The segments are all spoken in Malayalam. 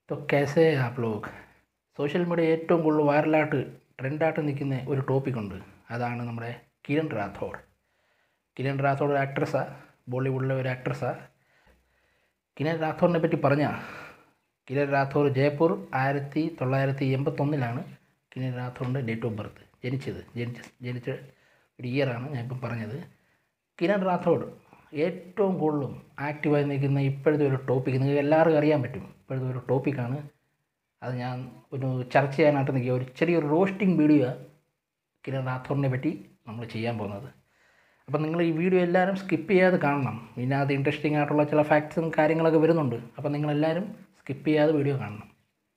तो कैसे हैं आप लोग സോഷ്യൽ മീഡിയ ഏറ്റവും കൂടുതൽ വൈറലായിട്ട് ട്രെൻഡായിട്ട് നിൽക്കുന്ന ഒരു ടോപ്പിക്കുണ്ട് അതാണ് നമ്മുടെ കിരൺ റാത്തോഡ് കിരൺ റാത്തോഡ് ഒരു ആക്ട്രസ്സാണ് ബോളിവുഡിലെ ഒരു ആക്ട്രസ്സാണ് കിരൺ റാത്തോഡിനെ പറ്റി പറഞ്ഞാൽ കിരൺ റാത്തോഡ് ജയ്പൂർ ആയിരത്തി തൊള്ളായിരത്തി എൺപത്തൊന്നിലാണ് കിരൺ റാത്തോഡിൻ്റെ ഡേറ്റ് ഓഫ് ബർത്ത് ജനിച്ചത് ജനിച്ച ജനിച്ച ഒരു ഇയറാണ് ഞാൻ ഇപ്പം പറഞ്ഞത് കിരൺ റാത്തോഡ് ഏറ്റവും കൂടുതലും ആക്റ്റീവായി നിൽക്കുന്ന ഇപ്പോഴത്തെ ഒരു ടോപ്പിക്ക് നിങ്ങൾക്ക് എല്ലാവർക്കും അറിയാൻ പറ്റും ഇപ്പോഴത്തെ ഒരു ടോപ്പിക്കാണ് അത് ഞാൻ ഒരു ചർച്ച ചെയ്യാനായിട്ട് നിൽക്കുക ഒരു ചെറിയൊരു റോസ്റ്റിംഗ് വീഡിയോ കിരൺ റാത്തോറിനെ പറ്റി നമ്മൾ ചെയ്യാൻ പോകുന്നത് അപ്പം നിങ്ങൾ ഈ വീഡിയോ എല്ലാവരും സ്കിപ്പ് ചെയ്യാതെ കാണണം ഇതിനകത്ത് ഇൻട്രസ്റ്റിംഗ് ആയിട്ടുള്ള ചില ഫാക്ട്സും കാര്യങ്ങളൊക്കെ വരുന്നുണ്ട് അപ്പം നിങ്ങളെല്ലാവരും സ്കിപ്പ് ചെയ്യാതെ വീഡിയോ കാണണം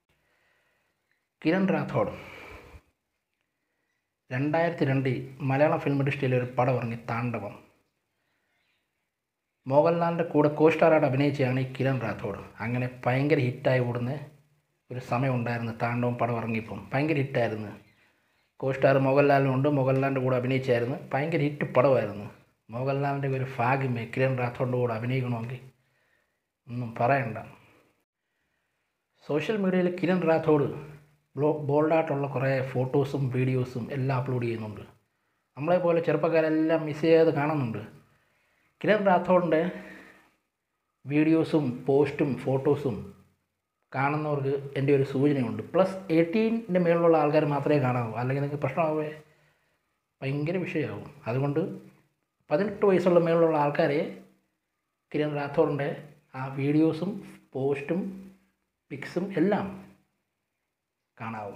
കിരൺ റാത്തോഡ് രണ്ടായിരത്തി രണ്ടിൽ മലയാളം ഫിലിം ഇൻഡസ്ട്രിയിലെ ഒരു പടം ഇറങ്ങി താണ്ഡവം മോഹൻലാലിൻ്റെ കൂടെ കോ സ്റ്റാറായിട്ട് അഭിനയിച്ചതാണ് ഈ കിരൺ റാത്തോഡ് അങ്ങനെ ഭയങ്കര ഹിറ്റായി ഓടുന്ന ഒരു സമയം ഉണ്ടായിരുന്നു താണ്ഡവം പടം ഇറങ്ങിയപ്പം ഭയങ്കര ഹിറ്റായിരുന്നു കോ സ്റ്റാർ മോഹൻലാലിനുണ്ട് മോഹൻലാലിൻ്റെ കൂടെ അഭിനയിച്ചായിരുന്നു ഭയങ്കര ഹിറ്റ് പടമായിരുന്നു മോഹൻലാലിൻ്റെ ഒരു ഭാഗ്യമേ കിരൺ റാത്തോഡിൻ്റെ കൂടെ അഭിനയിക്കണമെങ്കിൽ ഒന്നും പറയണ്ട സോഷ്യൽ മീഡിയയിൽ കിരൺ റാത്തോഡ് ബ്ലോ ബോൾഡായിട്ടുള്ള കുറേ ഫോട്ടോസും വീഡിയോസും എല്ലാം അപ്ലോഡ് ചെയ്യുന്നുണ്ട് നമ്മളെപ്പോലെ ചെറുപ്പക്കാരെല്ലാം മിസ് ചെയ്യാതെ കാണുന്നുണ്ട് കിരൺ റാത്തോഡിൻ്റെ വീഡിയോസും പോസ്റ്റും ഫോട്ടോസും കാണുന്നവർക്ക് എൻ്റെ ഒരു സൂചനയുണ്ട് പ്ലസ് എയ്റ്റീൻ്റെ മേളിലുള്ള ആൾക്കാർ മാത്രമേ കാണാവൂ അല്ലെങ്കിൽ നിങ്ങൾക്ക് പ്രശ്നമാവേ ഭയങ്കര വിഷയമാവും അതുകൊണ്ട് പതിനെട്ട് വയസ്സുള്ള മേളിലുള്ള ആൾക്കാരെ കിരൺ റാത്തോറിൻ്റെ ആ വീഡിയോസും പോസ്റ്റും പിക്സും എല്ലാം കാണാവും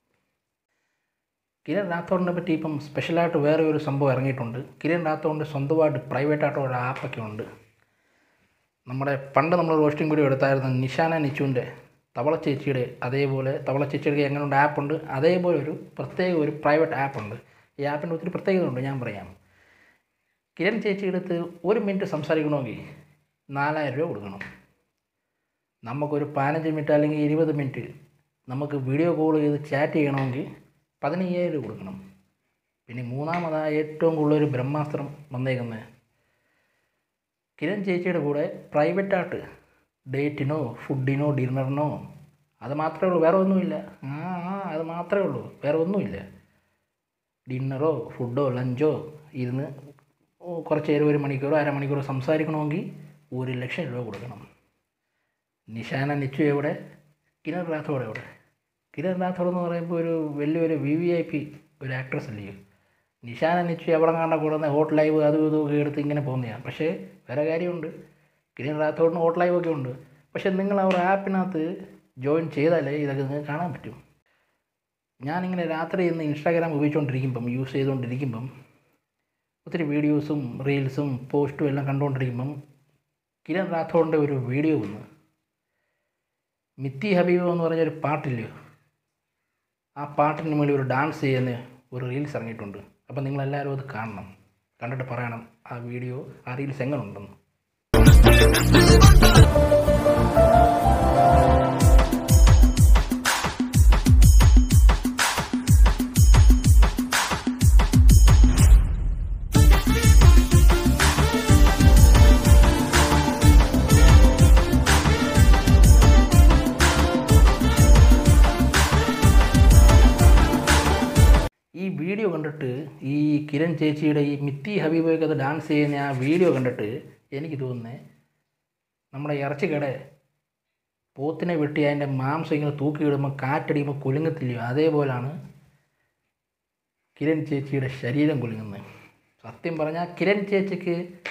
കിരൺ റാത്തോറിനെ പറ്റി ഇപ്പം സ്പെഷ്യലായിട്ട് വേറെ ഒരു സംഭവം ഇറങ്ങിയിട്ടുണ്ട് കിരൺ റാത്തോറിൻ്റെ സ്വന്തമായിട്ട് പ്രൈവറ്റായിട്ട് ഒരു ആപ്പൊക്കെ ഉണ്ട് നമ്മുടെ പണ്ട് നമ്മൾ റോസ്റ്റിംഗ് വീഡിയോ എടുത്തായിരുന്നു നിഷാന നിച്ചുവിൻ്റെ തവള ചേച്ചിയുടെ അതേപോലെ തവള ചേച്ചിയുടെ എങ്ങനെയുണ്ട് ആപ്പുണ്ട് അതേപോലെ ഒരു പ്രത്യേക ഒരു പ്രൈവറ്റ് ആപ്പുണ്ട് ഈ ആപ്പിൻ്റെ ഒത്തിരി പ്രത്യേകതയുണ്ട് ഞാൻ പറയാം കിരൺ ചേച്ചിയുടെ അടുത്ത് ഒരു മിനിറ്റ് സംസാരിക്കണമെങ്കിൽ നാലായിരം രൂപ കൊടുക്കണം നമുക്കൊരു പതിനഞ്ച് മിനിറ്റ് അല്ലെങ്കിൽ ഇരുപത് മിനിറ്റ് നമുക്ക് വീഡിയോ കോൾ ചെയ്ത് ചാറ്റ് ചെയ്യണമെങ്കിൽ പതിനയ്യായിരം രൂപ കൊടുക്കണം പിന്നെ മൂന്നാമതായ ഏറ്റവും കൂടുതൽ ഒരു ബ്രഹ്മാസ്ത്രം വന്നേക്കുന്നത് കിരൺ ചേച്ചിയുടെ കൂടെ പ്രൈവറ്റായിട്ട് ഡേറ്റിനോ ഫുഡിനോ ഡിന്നറിനോ അത് മാത്രമേ ഉള്ളൂ വേറെ ഒന്നുമില്ല ആ ആ അത് മാത്രമേ ഉള്ളൂ വേറെ ഒന്നുമില്ല ഡിന്നറോ ഫുഡോ ലഞ്ചോ ഇരുന്ന് കുറച്ച് നേരം ഒരു മണിക്കൂറോ അരമണിക്കൂറോ സംസാരിക്കണമെങ്കിൽ ഒരു ലക്ഷം രൂപ കൊടുക്കണം നിഷാന നിച്ചു എവിടെ കിരൺ റാത്തോഡ് എവിടെ കിരൺ റാത്തോഡ് എന്ന് പറയുമ്പോൾ ഒരു വലിയൊരു വി വി ഐ പി ഒരു ആക്ട്രസ് അല്ലയോ നിഷാന നിച്ചു എവിടെ കാണാൻ കൂടുന്ന ഹോട്ട് ലൈവ് അതും ഇതും ഒക്കെ എടുത്ത് ഇങ്ങനെ പോകുന്നതാണ് പക്ഷേ വേറെ കാര്യമുണ്ട് കിരൺ റാത്തോഡിന് ഹോട്ട് ലൈവ് ഒക്കെ ഉണ്ട് പക്ഷേ നിങ്ങൾ ആ ഒരു ആപ്പിനകത്ത് ജോയിൻ ചെയ്താലേ ഇതൊക്കെ നിങ്ങൾക്ക് കാണാൻ പറ്റും ഞാനിങ്ങനെ രാത്രി ഇന്ന് ഇൻസ്റ്റാഗ്രാം ഉപയോഗിച്ചുകൊണ്ടിരിക്കുമ്പം യൂസ് ചെയ്തുകൊണ്ടിരിക്കുമ്പം ഒത്തിരി വീഡിയോസും റീൽസും പോസ്റ്റും എല്ലാം കണ്ടുകൊണ്ടിരിക്കുമ്പം കിരൺ റാത്തോഡിൻ്റെ ഒരു വീഡിയോ വന്നു മിത്തി ഹബീബ് എന്ന് പറഞ്ഞൊരു പാട്ടില്ലയോ ആ പാട്ടിന് മുകളിൽ ഒരു ഡാൻസ് ചെയ്യുന്ന ഒരു റീൽസ് ഇറങ്ങിയിട്ടുണ്ട് അപ്പം നിങ്ങളെല്ലാവരും അത് കാണണം കണ്ടിട്ട് പറയണം ആ വീഡിയോ ആ റീൽസ് എങ്ങനെ ഉണ്ടെന്ന് ഈ വീഡിയോ കണ്ടിട്ട് ഈ കിരൺ ചേച്ചിയുടെ ഈ മിത്തി ഹബീബൊക്കെ അത് ഡാൻസ് ചെയ്യുന്ന ആ വീഡിയോ കണ്ടിട്ട് എനിക്ക് തോന്നുന്നത് നമ്മുടെ ഇറച്ചിക്കട പോത്തിനെ വെട്ടി അതിൻ്റെ മാംസം ഇങ്ങനെ തൂക്കിയിടുമ്പോൾ കാറ്റടിയുമ്പോൾ കുലുങ്ങത്തില്ലയോ അതേപോലാണ് കിരൺ ചേച്ചിയുടെ ശരീരം കുലുങ്ങുന്നത് സത്യം പറഞ്ഞാൽ കിരൺ ചേച്ചിക്ക്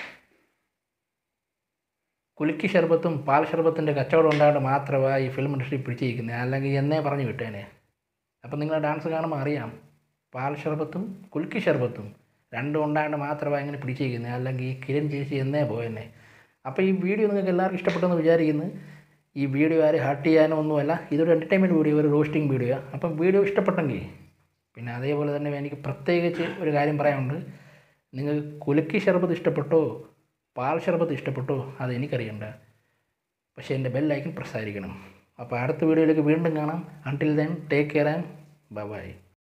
കുലുക്കി ശർബത്തും പാൽ ശർബത്തിൻ്റെ കച്ചവടം ഉണ്ടായിട്ട് മാത്രമാണ് ഈ ഫിലിം ഇൻഡസ്ട്രി പിടിച്ചിരിക്കുന്നത് അല്ലെങ്കിൽ എന്നേ പറഞ്ഞു വിട്ടേനെ അപ്പം നിങ്ങൾ ഡാൻസ് കാണുമ്പോൾ അറിയാം പാൽ ശർബത്തും കുലുക്കി ശർബത്തും രണ്ടും ഉണ്ടായിട്ട് മാത്രമാണ് ഇങ്ങനെ പിടിച്ചിരിക്കുന്നത് അല്ലെങ്കിൽ ഈ കിരൺ ചേച്ചി എന്നേ പോയെന്നെ അപ്പോൾ ഈ വീഡിയോ നിങ്ങൾക്ക് എല്ലാവർക്കും ഇഷ്ടപ്പെട്ടെന്ന് വിചാരിക്കുന്നു ഈ വീഡിയോ ആരും ഹർട്ട് ചെയ്യാനോ ഒന്നുമല്ല ഇതൊരു എൻ്റർടൈൻമെൻറ്റ് വീഡിയോ ഒരു റോസ്റ്റിംഗ് വീഡിയോ അപ്പം വീഡിയോ ഇഷ്ടപ്പെട്ടെങ്കിൽ പിന്നെ അതേപോലെ തന്നെ എനിക്ക് പ്രത്യേകിച്ച് ഒരു കാര്യം പറയാനുണ്ട് നിങ്ങൾക്ക് കുലുക്കി ശർബത്ത് ഇഷ്ടപ്പെട്ടോ പാൽ ശർബത്ത് ഇഷ്ടപ്പെട്ടോ അത് എനിക്കറിയണ്ട പക്ഷേ എൻ്റെ ബെല്ലൈക്കൻ പ്രസാരിക്കണം അപ്പോൾ അടുത്ത വീഡിയോയിലേക്ക് വീണ്ടും കാണാം until then take care and bye by